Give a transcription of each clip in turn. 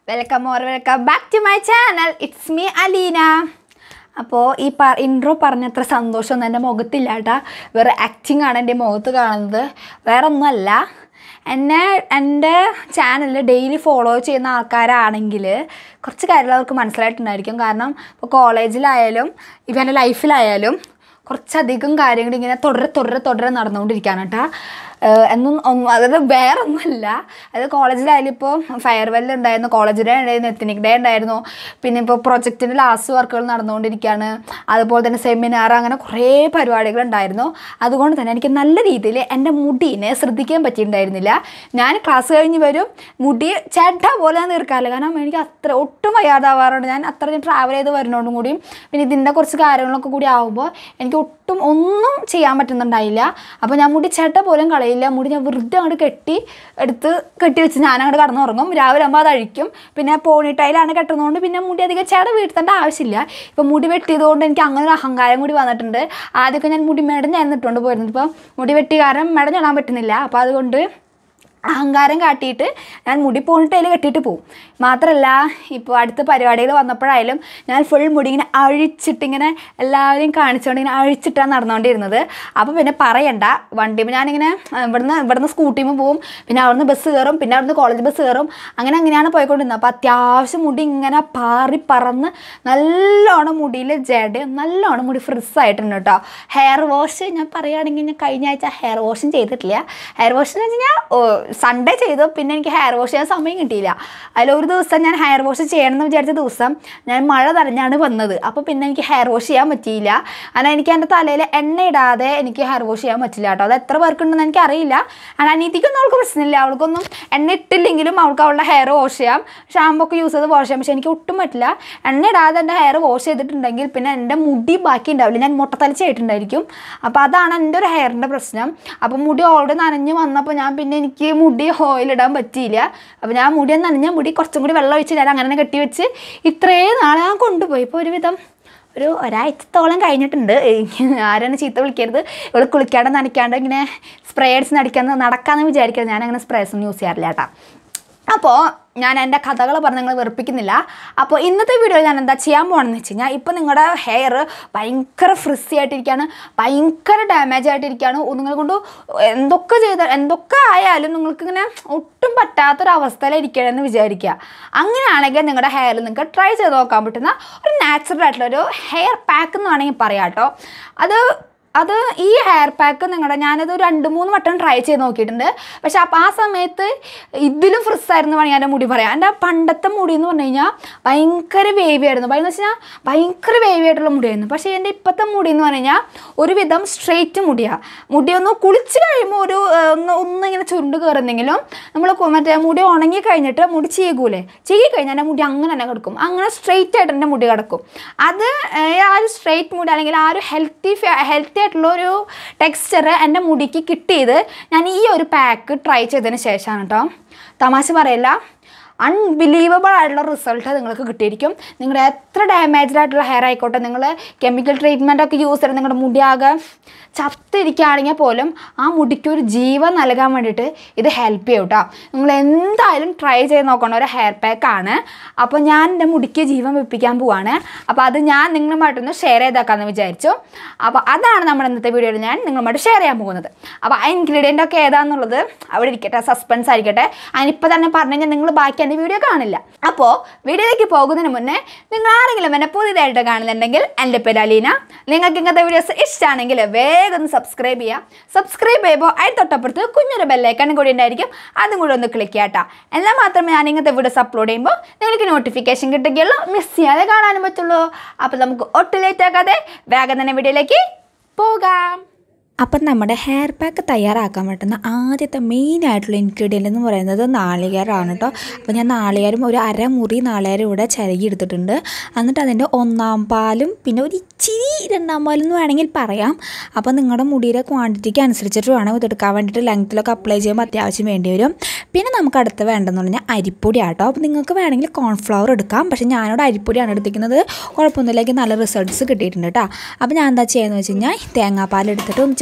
welcome or welcome back to my channel it's me Aleena അപ്പോൾ ഈ പ ഇൻട്രോ പറഞ്ഞത്ര സന്തോഷമൊന്നും എൻ്റെ മുഖത്തില്ല കേട്ടാ വേറെ ആക്ടിങ് ആണ് എൻ്റെ മുഖത്ത് കാണുന്നത് വേറെ ഒന്നുമല്ല എന്നെ എൻ്റെ ചാനൽ ഡെയിലി ഫോളോ ചെയ്യുന്ന ആൾക്കാരാണെങ്കിൽ കുറച്ച് കാര്യങ്ങൾ അവർക്ക് മനസ്സിലായിട്ടുണ്ടായിരിക്കും കാരണം ഇപ്പോൾ കോളേജിലായാലും ഇപ്പം എൻ്റെ ലൈഫിലായാലും കുറച്ചധികം കാര്യങ്ങൾ ഇങ്ങനെ തുടരെ തുടരെ തുടരെ നടന്നുകൊണ്ടിരിക്കുകയാണ് കേട്ടോ എന്നും ഒന്നും അതായത് വേറെ ഒന്നുമല്ല അതായത് കോളേജിലായാലും ഇപ്പോൾ ഫെയർവെൽ ഉണ്ടായിരുന്നു കോളേജ് ഡേ ഉണ്ടായിരുന്നു എത്തനിക് ഡേ ഉണ്ടായിരുന്നു പിന്നെ ഇപ്പോൾ പ്രൊജക്റ്റിൻ്റെ ലാസ്റ്റ് വർക്കുകൾ നടന്നുകൊണ്ടിരിക്കുകയാണ് അതുപോലെ തന്നെ സെമിനാർ അങ്ങനെ കുറേ പരിപാടികൾ ഉണ്ടായിരുന്നു അതുകൊണ്ട് തന്നെ എനിക്ക് നല്ല രീതിയിൽ എൻ്റെ മുടീനെ ശ്രദ്ധിക്കാൻ പറ്റിയിട്ടുണ്ടായിരുന്നില്ല ഞാൻ ക്ലാസ് കഴിഞ്ഞ് വരും മുടി ചേട്ട പോലെ ഞാൻ തീർക്കാറില്ല കാരണം എനിക്ക് അത്ര ഒട്ടും വയ്യാതാവാറുണ്ട് ഞാൻ അത്രയും ട്രാവൽ ചെയ്ത് വരുന്നതുകൊണ്ടും കൂടിയും പിന്നെ ഇതിൻ്റെ കുറച്ച് കാര്യങ്ങളൊക്കെ കൂടി ആകുമ്പോൾ എനിക്ക് ഒട്ടും ഒന്നും ചെയ്യാൻ പറ്റുന്നുണ്ടായില്ല അപ്പോൾ ഞാൻ മുടി ചേട്ട പോലും കളയില്ല മുടി ഞാൻ വെറുതെ അങ്ങോട്ട് കെട്ടി എടുത്ത് കെട്ടി വെച്ച് ഞാൻ അങ്ങോട്ട് കടന്നുറങ്ങും രാവിലെ ആകുമ്പോൾ അത് അഴിക്കും പിന്നെ പോണിട്ടയിലാണ് കെട്ടുന്നതുകൊണ്ട് പിന്നെ മുടി അധികം ചേട്ട വീഴ്ത്തേണ്ട ആവശ്യമില്ല ഇപ്പോൾ മുടി വെട്ടിയതുകൊണ്ട് എനിക്ക് അങ്ങനെ ഒരു അഹങ്കാരം കൂടി വന്നിട്ടുണ്ട് ആദ്യമൊക്കെ ഞാൻ മുടി മെടഞ്ഞായിരുന്നു ഇട്ടുകൊണ്ട് പോയിരുന്നത് ഇപ്പോൾ മുടി വെട്ടി കാരണം മെടഞ്ഞിടാൻ പറ്റുന്നില്ല അപ്പോൾ അതുകൊണ്ട് അഹങ്കാരം കാട്ടിയിട്ട് ഞാൻ മുടി പോണിട്ടയിൽ കെട്ടിയിട്ട് പോവും മാത്രമല്ല ഇപ്പോൾ അടുത്ത പരിപാടികൾ വന്നപ്പോഴായാലും ഞാൻ ഫുൾ മുടി ഇങ്ങനെ അഴിച്ചിട്ടിങ്ങനെ എല്ലാവരെയും കാണിച്ചുകൊണ്ട് ഇങ്ങനെ അഴിച്ചിട്ടാണ് നടന്നുകൊണ്ടിരുന്നത് അപ്പോൾ പിന്നെ പറയണ്ട വണ്ടി ഞാനിങ്ങനെ ഇവിടുന്ന് ഇവിടുന്ന് സ്കൂട്ടിയിൽ പോവും പിന്നെ അവിടുന്ന് ബസ് കയറും പിന്നെ അവിടുന്ന് കോളേജ് ബസ് കയറും അങ്ങനെ അങ്ങനെയാണ് പോയിക്കൊണ്ടിരുന്നത് അപ്പോൾ അത്യാവശ്യം മുടി ഇങ്ങനെ പാറി പറന്ന് നല്ലോണം മുടിയിൽ ജടയും നല്ലോണം മുടി ഫ്രിസ് ആയിട്ടുണ്ട് കേട്ടോ ഹെയർ വാഷ് ഞാൻ പറയുകയാണെങ്കിൽ ഞാൻ കഴിഞ്ഞ ആഴ്ച ഹെയർ വാഷും ചെയ്തിട്ടില്ല ഹെയർ വാഷ് എന്ന് വെച്ച് കഴിഞ്ഞാൽ സൺഡേ ചെയ്തു പിന്നെ എനിക്ക് ഹെയർ വാഷ് ചെയ്യാൻ സമയം കിട്ടിയില്ല അതിൽ ഒരു ദിവസം ഞാൻ ഹെയർ വാഷ് ചെയ്യണം എന്ന് വിചാരിച്ച ദിവസം ഞാൻ മഴ നനഞ്ഞാണ് വന്നത് അപ്പോൾ പിന്നെ എനിക്ക് ഹെയർ വാഷ് ചെയ്യാൻ പറ്റിയില്ല കാരണം എനിക്ക് എൻ്റെ തലയിൽ എണ്ണ ഇടാതെ എനിക്ക് ഹെയർ വാഷ് ചെയ്യാൻ പറ്റില്ല കേട്ടോ അത് എത്ര പേർക്കുണ്ടെന്ന് എനിക്ക് അറിയില്ല കാരണം അനീതിക്കൊന്നും അവൾക്ക് പ്രശ്നമില്ല അവൾക്കൊന്നും എണ്ണ ഇട്ടില്ലെങ്കിലും അവൾക്ക് അവളുടെ ഹെയർ വാഷ് ചെയ്യാം ഷാമ്പു ഒക്കെ യൂസ് ചെയ്ത് വാഷ് ചെയ്യാം പക്ഷേ എനിക്ക് ഒട്ടും പറ്റില്ല എണ്ണ ഇടാതെ എൻ്റെ ഹെയർ വാഷ് ചെയ്തിട്ടുണ്ടെങ്കിൽ പിന്നെ എൻ്റെ മുടി ബാക്കി ഉണ്ടാവില്ല ഞാൻ മുട്ടത്തലിച്ചായിട്ടുണ്ടായിരിക്കും അപ്പോൾ അതാണ് എൻ്റെ ഒരു ഹെയറിൻ്റെ പ്രശ്നം അപ്പോൾ മുടി ഓൾറെഡി നനഞ്ഞ് വന്നപ്പോൾ ഞാൻ പിന്നെ എനിക്ക് മുടി ഓയിൽ ഇടാൻ പറ്റിയില്ല അപ്പോൾ ഞാൻ മുടി നനഞ്ഞ മുടി കുറച്ചും കൂടി വെള്ളം ഒഴിച്ച് ഞാൻ അങ്ങനെ തന്നെ കെട്ടി വെച്ച് ഇത്രയും നാളെ ഞാൻ കൊണ്ടുപോയി ഇപ്പോൾ ഒരുവിധം ഒരു ഒരാഴ്ചത്തോളം കഴിഞ്ഞിട്ടുണ്ട് ആരാണ് ചീത്ത വിളിക്കരുത് ഇവിടെ കുളിക്കാണ്ട് നനയ്ക്കാണ്ട് ഇങ്ങനെ സ്പ്രേ അടിച്ച് നടിക്കാന്ന് നടക്കാമെന്ന് വിചാരിക്കരുത് ഞാൻ അങ്ങനെ സ്പ്രേസ് ഒന്നും യൂസ് ചെയ്യാറില്ല കേട്ടോ അപ്പോൾ ഞാൻ എൻ്റെ കഥകൾ പറഞ്ഞ് നിങ്ങൾ വെറുപ്പിക്കുന്നില്ല അപ്പോൾ ഇന്നത്തെ വീഡിയോയിൽ ഞാൻ എന്താ ചെയ്യാൻ പോകണമെന്ന് വെച്ച് കഴിഞ്ഞാൽ ഇപ്പോൾ നിങ്ങളുടെ ഹെയർ ഭയങ്കര ഫ്രിസി ആയിട്ടിരിക്കുകയാണ് ഭയങ്കര ഡാമേജ് ആയിട്ടിരിക്കുകയാണ് നിങ്ങളെ കൊണ്ട് എന്തൊക്കെ ചെയ്ത എന്തൊക്കെ ആയാലും നിങ്ങൾക്ക് ഇങ്ങനെ ഒട്ടും പറ്റാത്തൊരവസ്ഥയിലിരിക്കണമെന്ന് വിചാരിക്കുക അങ്ങനെയാണെങ്കിൽ നിങ്ങളുടെ ഹെയറിൽ നിങ്ങൾക്ക് ട്രൈ ചെയ്ത് നോക്കാൻ പറ്റുന്ന ഒരു നാച്ചുറൽ ആയിട്ടുള്ള ഒരു ഹെയർ പാക്ക് എന്ന് വേണമെങ്കിൽ പറയാം കേട്ടോ അത് അത് ഈ ഹെയർ പാക്ക് നിങ്ങളുടെ ഞാനത് രണ്ട് മൂന്ന് വട്ടം ട്രൈ ചെയ്ത് നോക്കിയിട്ടുണ്ട് പക്ഷെ അപ്പോൾ ആ സമയത്ത് ഇതിലും ഫ്രിസ് ആയിരുന്നു വേണമെങ്കിൽ എൻ്റെ മുടി പറയാം എൻ്റെ പണ്ടത്തെ മുടി എന്ന് പറഞ്ഞു കഴിഞ്ഞാൽ ഭയങ്കര വേവി ആയിരുന്നു ഭയങ്കര വെച്ച് കഴിഞ്ഞാൽ ഭയങ്കര വേവി ആയിട്ടുള്ള മുടിയായിരുന്നു പക്ഷേ എൻ്റെ ഇപ്പോഴത്തെ മുടി എന്ന് പറഞ്ഞു കഴിഞ്ഞാൽ ഒരുവിധം സ്ട്രെയിറ്റ് മുടിയാണ് മുടി ഒന്ന് കുളിച്ച് കഴിയുമ്പോൾ ഒരു ഒന്ന് ഒന്നിങ്ങനെ ചുരുണ്ട് കയറുന്നെങ്കിലും നമ്മൾ മറ്റേ മുടി ഉണങ്ങി കഴിഞ്ഞിട്ട് മുടി ചീകൂലേ ചീകി കഴിഞ്ഞാൽ എൻ്റെ മുടി അങ്ങനെ തന്നെ കിടക്കും അങ്ങനെ സ്ട്രെയിറ്റ് ആയിട്ട് എൻ്റെ മുടി കിടക്കും അത് ആ ഒരു സ്ട്രെയിറ്റ് മുടി അല്ലെങ്കിൽ ആ ഒരു ഹെൽത്തി ഹെൽത്തി ആയിട്ടുള്ള ഒരു ടെക്സ്ചർ എൻ്റെ മുടിക്ക് കിട്ടിയത് ഞാൻ ഈ ഒരു പാക്ക് ട്രൈ ചെയ്തതിന് ശേഷമാണ് കേട്ടോ തമാശ പറയില്ല അൺബിലീവബിൾ ആയിട്ടുള്ള റിസൾട്ട് നിങ്ങൾക്ക് കിട്ടിയിരിക്കും നിങ്ങളുടെ എത്ര ഡാമേജ്ഡ് ആയിട്ടുള്ള ഹെയർ ആയിക്കോട്ടെ നിങ്ങൾ കെമിക്കൽ ട്രീറ്റ്മെൻ്റ് ഒക്കെ യൂസ് ചെയ്ത് നിങ്ങളുടെ മുടിയാകെ ചത്തിരിക്കുകയാണെങ്കിൽ പോലും ആ മുടിക്ക് ഒരു ജീവൻ നൽകാൻ വേണ്ടിയിട്ട് ഇത് ഹെൽപ്പ് ചെയ്യും കേട്ടോ നിങ്ങൾ എന്തായാലും ട്രൈ ചെയ്ത് നോക്കണം ഒരു ഹെയർ പാക്കാണ് അപ്പോൾ ഞാൻ എൻ്റെ മുടിക്ക് ജീവൻ വെപ്പിക്കാൻ പോവാണ് അപ്പോൾ അത് ഞാൻ നിങ്ങളുമായിട്ടൊന്ന് ഷെയർ ചെയ്തേക്കാമെന്ന് വിചാരിച്ചു അപ്പോൾ അതാണ് നമ്മുടെ ഇന്നത്തെ വീഡിയോയിൽ ഞാൻ നിങ്ങളുമായിട്ട് ഷെയർ ചെയ്യാൻ പോകുന്നത് അപ്പോൾ ആ ഇൻഗ്രീഡിയൻ്റ് ഒക്കെ ഏതാണെന്നുള്ളത് അവിടെ ഇരിക്കട്ടെ സസ്പെൻസ് ആയിരിക്കട്ടെ അതിനിപ്പോൾ തന്നെ പറഞ്ഞു കഴിഞ്ഞാൽ നിങ്ങൾ ബാക്കി എൻ്റെ വീഡിയോ കാണില്ല അപ്പോൾ വീഡിയോയിലേക്ക് പോകുന്നതിന് മുന്നേ നിങ്ങൾ ആരെങ്കിലും എന്നെ പുതിയതായിട്ട് കാണുന്നുണ്ടെങ്കിൽ എൻ്റെ പേര് അലീന നിങ്ങൾക്ക് ഇങ്ങനത്തെ വീഡിയോസ് ഇഷ്ടമാണെങ്കിൽ വേഗം ഒന്ന് സബ്സ്ക്രൈബ് ചെയ്യുക സബ്സ്ക്രൈബ് ചെയ്യുമ്പോൾ അതിന് തൊട്ടപ്പുറത്ത് കുഞ്ഞൊരു ബെല്ലൈക്കൺ കൂടി ഉണ്ടായിരിക്കും അതും കൂടി ഒന്ന് ക്ലിക്ക് ചെയ്യാട്ടോ എന്നാൽ മാത്രമേ ഞാൻ ഇങ്ങനത്തെ വീഡിയോസ് അപ്ലോഡ് ചെയ്യുമ്പോൾ നിങ്ങൾക്ക് നോട്ടിഫിക്കേഷൻ കിട്ടുകയുള്ളൂ മിസ് ചെയ്യാതെ കാണാനും പറ്റുള്ളൂ അപ്പോൾ നമുക്ക് ഒട്ടും ലേറ്റ് ആക്കാതെ വേഗം തന്നെ വീഡിയോയിലേക്ക് പോകാം അപ്പം നമ്മുടെ ഹെയർ പാക്ക് തയ്യാറാക്കാൻ പറ്റുന്ന ആദ്യത്തെ മെയിൻ ആയിട്ടുള്ള ഇൻഗ്രീഡിയൻ്റ് എന്ന് പറയുന്നത് നാളികേരമാണ് കേട്ടോ അപ്പോൾ ഞാൻ നാളികേരം ഒരു അരമുറി നാളികേരം ഇവിടെ ചിരകി എടുത്തിട്ടുണ്ട് എന്നിട്ട് അതിൻ്റെ ഒന്നാം പാലും പിന്നെ ഒരു ഇച്ചിരി രണ്ടാം പാലും എന്ന് വേണമെങ്കിൽ പറയാം അപ്പോൾ നിങ്ങളുടെ മുടിയുടെ ക്വാണ്ടിറ്റിക്ക് അനുസരിച്ചിട്ട് വേണം ഇതെടുക്കാൻ വേണ്ടിയിട്ട് ലെങ്ത്തിലൊക്കെ അപ്ലൈ ചെയ്യുമ്പോൾ അത്യാവശ്യം വേണ്ടി വരും പിന്നെ നമുക്ക് അടുത്ത് വേണ്ടതെന്ന് പറഞ്ഞാൽ അരിപ്പൊടി ആട്ടോ അപ്പോൾ നിങ്ങൾക്ക് വേണമെങ്കിൽ കോൺഫ്ലവർ എടുക്കാം പക്ഷേ ഞാനിവിടെ അരിപ്പൊടിയാണ് എടുത്തിരിക്കുന്നത് കുഴപ്പമൊന്നുമില്ലെങ്കിൽ നല്ല റിസൾട്ട്സ് കിട്ടിയിട്ടുണ്ട് കേട്ടോ അപ്പോൾ ഞാൻ എന്താ ചെയ്യുന്നത് വെച്ച് കഴിഞ്ഞാൽ തേങ്ങാപ്പാൽ എടുത്തിട്ട് ഒന്ന്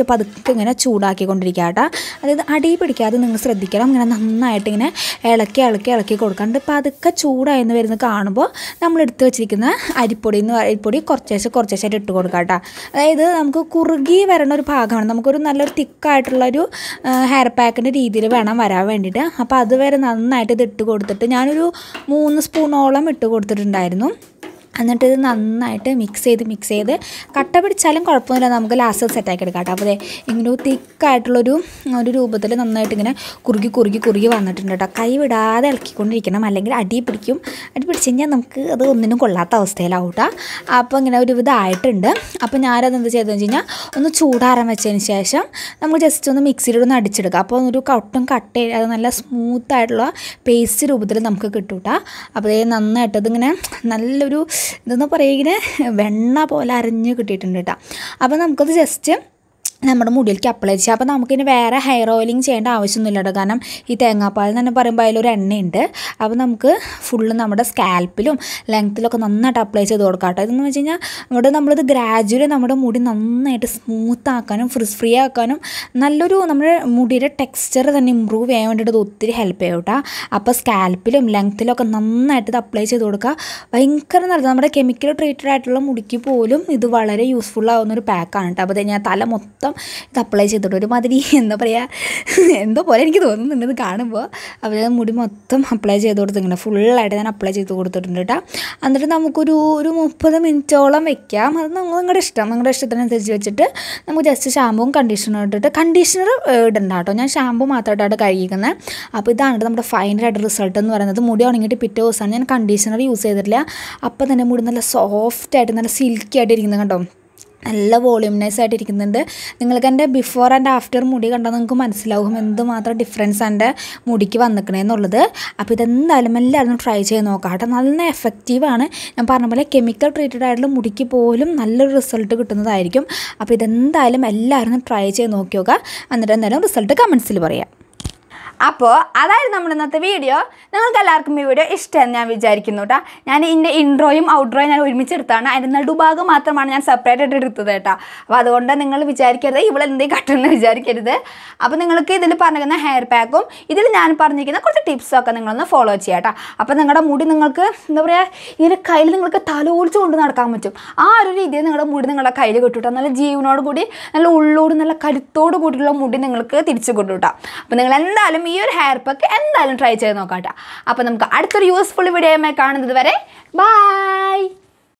ജസ്റ്റ് പതുക്കെ ഇങ്ങനെ ചൂടാക്കിക്കൊണ്ടിരിക്കുക കേട്ടോ അതായത് അടി പിടിക്കാതെ നിങ്ങൾ ശ്രദ്ധിക്കണം ഇങ്ങനെ നന്നായിട്ട് ഇങ്ങനെ ഇളക്കി ഇളക്കി ഇളക്കി കൊടുക്കാണ്ട് പതുക്കെ ചൂടായെന്ന് വരുന്നത് കാണുമ്പോൾ നമ്മൾ എടുത്ത് വെച്ചിരിക്കുന്ന അരിപ്പൊടി എന്ന് പറ- അരിപ്പൊടി കുറച്ചേശ്ശെ കുറച്ചേശ്ശായിട്ട് ഇട്ട് കൊടുക്കുക കേട്ടോ അതായത് നമുക്ക് കുറുകി വരണ ഒരു ഭാഗമാണ് നമുക്കൊരു നല്ലൊരു തിക്കായിട്ടുള്ളൊരു ഹെയർ പാക്കിൻ്റെ രീതിയിൽ വേണം വരാൻ വേണ്ടിയിട്ട് അപ്പോൾ അതുവരെ നന്നായിട്ട് ഇത് ഇട്ട് കൊടുത്തിട്ട് ഞാനൊരു മൂന്ന് സ്പൂണോളം ഇട്ട് കൊടുത്തിട്ടുണ്ടായിരുന്നു എന്നിട്ട് ഇത് നന്നായിട്ട് മിക്സ് ചെയ്ത് മിക്സ് ചെയ്ത് കട്ട പിടിച്ചാലും കുഴപ്പമൊന്നുമില്ല നമുക്ക് ലാസ്റ്റ് സെറ്റാക്കി എടുക്കാം കേട്ടോ അപ്പോൾ ദേ ഇങ്ങനെ ഒരു തിക്കായിട്ടുള്ളൊരു ഒരു രൂപത്തിൽ നന്നായിട്ട് ഇങ്ങനെ കുറുകി കുറുകി കുറുകി വന്നിട്ടുണ്ട് കേട്ടോ കൈ വിടാതെ ഇളക്കിക്കൊണ്ടിരിക്കണം അല്ലെങ്കിൽ അടി പിടിക്കും അടി പിടിച്ച് കഴിഞ്ഞാൽ നമുക്ക് അത് ഒന്നിനും കൊള്ളാത്ത അവസ്ഥയിലാവും കേട്ടോ അപ്പോൾ ഇങ്ങനെ ഒരു ഇതായിട്ടുണ്ട് അപ്പോൾ ഞാനത് എന്ത് ചെയ്തതെന്ന് വെച്ച് കഴിഞ്ഞാൽ ഒന്ന് ചൂടാറാൻ വെച്ചതിന് ശേഷം നമുക്ക് ജസ്റ്റ് ഒന്ന് മിക്സിയിലൊന്ന് അടിച്ചെടുക്കാം അപ്പോൾ ഒരു കട്ടും കട്ട് ചെയ്യാതെ നല്ല സ്മൂത്ത് ആയിട്ടുള്ള പേസ്റ്റ് രൂപത്തിൽ നമുക്ക് കിട്ടും കേട്ടോ അപ്പോൾ ഇത് നന്നായിട്ട് ഇതിങ്ങനെ നല്ലൊരു ഇതെന്ന് പറയുക ഇങ്ങനെ വെണ്ണ പോലെ അരഞ്ഞ് കിട്ടിയിട്ടുണ്ട് കേട്ടോ അപ്പോൾ നമുക്കത് ജസ്റ്റ് നമ്മുടെ മുടിയിലേക്ക് അപ്ലൈ ചെയ്യാം അപ്പോൾ നമുക്കിനി വേറെ ഹെയർ ഓയിലിംഗ് ചെയ്യേണ്ട ആവശ്യമൊന്നുമില്ല കേട്ടോ കാരണം ഈ തേങ്ങാപ്പാൽ എന്ന് തന്നെ പറയുമ്പോൾ അതിലൊരു എണ്ണയുണ്ട് അപ്പോൾ നമുക്ക് ഫുള്ള് നമ്മുടെ സ്കാൽപ്പിലും ലെങ്ത്തിലൊക്കെ നന്നായിട്ട് അപ്ലൈ ചെയ്ത് കൊടുക്കാം കേട്ടോ ഇതെന്ന് വെച്ച് കഴിഞ്ഞാൽ ഇവിടെ നമ്മളിത് ഗ്രാജുവലി നമ്മുടെ മുടി നന്നായിട്ട് സ്മൂത്ത് ആക്കാനും ഫ്രിസ് ഫ്രീ ആക്കാനും നല്ലൊരു നമ്മുടെ മുടിയുടെ ടെക്സ്ചർ തന്നെ ഇമ്പ്രൂവ് ചെയ്യാൻ വേണ്ടിയിട്ട് ഇത് ഒത്തിരി ഹെൽപ്പ് ചെയ്യും കേട്ടോ അപ്പോൾ സ്കാൽപ്പിലും ലെങ്ത്തിലൊക്കെ നന്നായിട്ട് ഇത് അപ്ലൈ ചെയ്ത് കൊടുക്കുക ഭയങ്കര നല്ലത് നമ്മുടെ കെമിക്കൽ ട്രീറ്റഡ് ആയിട്ടുള്ള മുടിക്ക് പോലും ഇത് വളരെ യൂസ്ഫുൾ ആവുന്ന ഒരു പാക്കാണ് കേട്ടോ അപ്പോൾ ദേ ഞാൻ തല മൊത്തം ഇത് അപ്ലൈ ചെയ്തിട്ട് ഒരുമാതിരി എന്താ പറയുക എന്തോ പോലെ എനിക്ക് തോന്നുന്നുണ്ട് ഇത് കാണുമ്പോൾ അവർ മുടി മൊത്തം അപ്ലൈ ചെയ്ത് കൊടുത്ത് ഇങ്ങനെ ഫുള്ളായിട്ട് ഞാൻ അപ്ലൈ ചെയ്ത് കൊടുത്തിട്ടുണ്ട് കേട്ടോ എന്നിട്ട് നമുക്കൊരു ഒരു മുപ്പത് മിനിറ്റോളം വെക്കാം അത് നിങ്ങൾ നിങ്ങളുടെ ഇഷ്ടം നിങ്ങളുടെ ഇഷ്ടത്തിനനുസരിച്ച് വെച്ചിട്ട് നമുക്ക് ജസ്റ്റ് ഷാമ്പുവും കണ്ടീഷണറും ഇട്ടിട്ട് കണ്ടീഷണർ ഇടണ്ട കേട്ടോ ഞാൻ ഷാമ്പു മാത്രമായിട്ടാണ് കഴുകിക്കുന്നത് അപ്പോൾ ഇതാണ് ട്ടോ നമ്മുടെ ഫൈനലായിട്ട് റിസൾട്ട് എന്ന് പറയുന്നത് മുടി ഉണങ്ങിയിട്ട് പിറ്റേ ദിവസമാണ് ഞാൻ കണ്ടീഷണർ യൂസ് ചെയ്തിട്ടില്ല അപ്പോൾ തന്നെ മുടി നല്ല സോഫ്റ്റ് ആയിട്ട് നല്ല സിൽക്കി ആയിട്ട് ഇരിക്കുന്നത് കണ്ടോ നല്ല വോളിയൂംനൈസ് ആയിട്ട് ഇരിക്കുന്നുണ്ട് നിങ്ങൾക്ക് എൻ്റെ ബിഫോർ ആൻഡ് ആഫ്റ്റർ മുടി കണ്ടാൽ നിങ്ങൾക്ക് മനസ്സിലാവും എന്തുമാത്രം ഡിഫറൻസ് എൻ്റെ മുടിക്ക് വന്നിക്കണേന്നുള്ളത് അപ്പോൾ ഇതെന്തായാലും എല്ലാവരും ട്രൈ ചെയ്ത് നോക്കാം കേട്ടോ നല്ല എഫക്റ്റീവാണ് ഞാൻ പറഞ്ഞ പോലെ കെമിക്കൽ ട്രീറ്റഡ് ആയിട്ടുള്ള മുടിക്ക് പോലും നല്ലൊരു റിസൾട്ട് കിട്ടുന്നതായിരിക്കും അപ്പോൾ ഇതെന്തായാലും എല്ലാവരും ട്രൈ ചെയ്ത് നോക്കി നോക്കുക എന്നിട്ട് എന്തായാലും റിസൾട്ട് കമൻസിൽ പറയാം അപ്പോൾ അതായിരുന്നു നമ്മുടെ ഇന്നത്തെ വീഡിയോ നിങ്ങൾക്ക് എല്ലാവർക്കും ഈ വീഡിയോ ഇഷ്ടമെന്ന് ഞാൻ വിചാരിക്കുന്നു കേട്ടോ ഞാൻ ഇതിൻ്റെ ഇൻട്രോയും ഔട്ട്രോയും ഞാൻ ഒരുമിച്ചെടുത്താണ് അതിൻ്റെ നടുഭാഗം മാത്രമാണ് ഞാൻ സെപ്പറേറ്റ് ആയിട്ട് എടുത്തത് കേട്ടോ അപ്പോൾ അതുകൊണ്ട് നിങ്ങൾ വിചാരിക്കരുത് ഇവിടെ എന്തേ കട്ടെന്ന് വിചാരിക്കരുത് അപ്പോൾ നിങ്ങൾക്ക് ഇതിൽ പറഞ്ഞിരിക്കുന്ന ഹെയർ പാക്കും ഇതിൽ ഞാൻ പറഞ്ഞിരിക്കുന്ന കുറച്ച് ടിപ്സൊക്കെ നിങ്ങളൊന്ന് ഫോളോ ചെയ്യാം കേട്ടോ അപ്പോൾ നിങ്ങളുടെ മുടി നിങ്ങൾക്ക് എന്താ പറയുക ഇങ്ങനെ കയ്യിൽ നിങ്ങൾക്ക് തലോടിച്ച് കൊണ്ട് നടക്കാൻ പറ്റും ആ ഒരു രീതിയിൽ നിങ്ങളുടെ മുടി നിങ്ങളുടെ കയ്യിൽ കിട്ടും നല്ല ജീവനോട് കൂടി നല്ല ഉള്ളോട് നല്ല കരുത്തോട് കൂടിയുള്ള മുടി നിങ്ങൾക്ക് തിരിച്ചു കൊണ്ടു കേട്ടോ അപ്പോൾ നിങ്ങൾ എന്തായാലും ഈ ഒരു ഹെയർ പാക്ക് എന്തായാലും ട്രൈ ചെയ്ത് നോക്കാം കേട്ടോ അപ്പോൾ നമുക്ക് അടുത്തൊരു യൂസ്ഫുൾ വീഡിയോ കാണുന്നത് വരെ ബൈ